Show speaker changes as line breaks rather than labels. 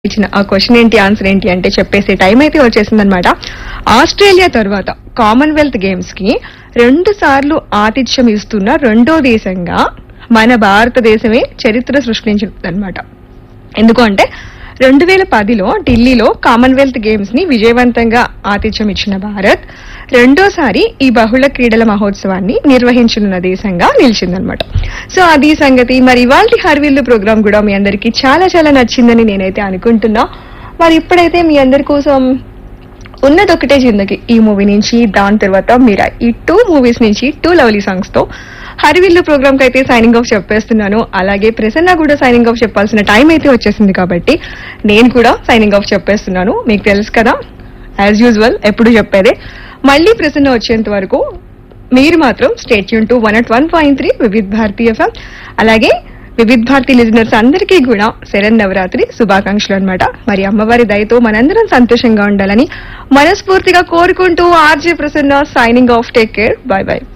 ఇచ్చిన ఆ క్వశ్చన్ ఏంటి ఆన్సర్ ఏంటి అంటే చెప్పేసే టైం అయితే వచ్చేసిందనమాట ఆస్ట్రేలియా తర్వాత కామన్వెల్త్ గేమ్స్ కి రెండు సార్లు ఆతిథ్యం ఇస్తున్న రెండో దేశంగా మన భారతదేశమే చరిత్ర సృష్టించిందనమాట ఎందుకు అంటే రెండు వేల పదిలో ఢిల్లీలో కామన్వెల్త్ గేమ్స్ ని విజయవంతంగా ఆతిథ్యం ఇచ్చిన భారత్ రెండోసారి ఈ బహుళ క్రీడల మహోత్సవాన్ని నిర్వహించనున్న దేశంగా నిలిచిందనమాట సో అది సంగతి మరి ఇవాళ హర్విల్లు ప్రోగ్రామ్ కూడా మీ అందరికీ చాలా చాలా నచ్చిందని నేనైతే అనుకుంటున్నా మరి ఇప్పుడైతే మీ అందరి కోసం ఉన్నదొకటే జిందగి ఈ మూవీ నుంచి దాని తర్వాత మీరా ఈ టూ మూవీస్ నుంచి టూ లవ్లీ సాంగ్స్ తో హరివిల్లు ప్రోగ్రామ్ కి అయితే సైనింగ్ ఆఫ్ చెప్పేస్తున్నాను అలాగే ప్రసన్న కూడా సైనింగ్ ఆఫ్ చెప్పాల్సిన టైం అయితే వచ్చేసింది కాబట్టి నేను కూడా సైనింగ్ ఆఫ్ చెప్పేస్తున్నాను మీకు తెలుసు కదా యాజ్ యూజువల్ ఎప్పుడు చెప్పేదే మళ్ళీ ప్రసన్న వచ్చేంత వరకు మీరు మాత్రం స్టేట్ యూన్ to one at one point three Vividh Bharati FM అలాగే వివిధ్ భారతి లిజనర్స్ అందరికీ కూడా శరణ్ నవరాత్రి శుభాకాంక్షలు అన్నమాట మరి అమ్మవారి దయతో మనందరం సంతోషంగా ఉండాలని మనస్ఫూర్తిగా కోరుకుంటూ RJ Prasanna signing off take care bye by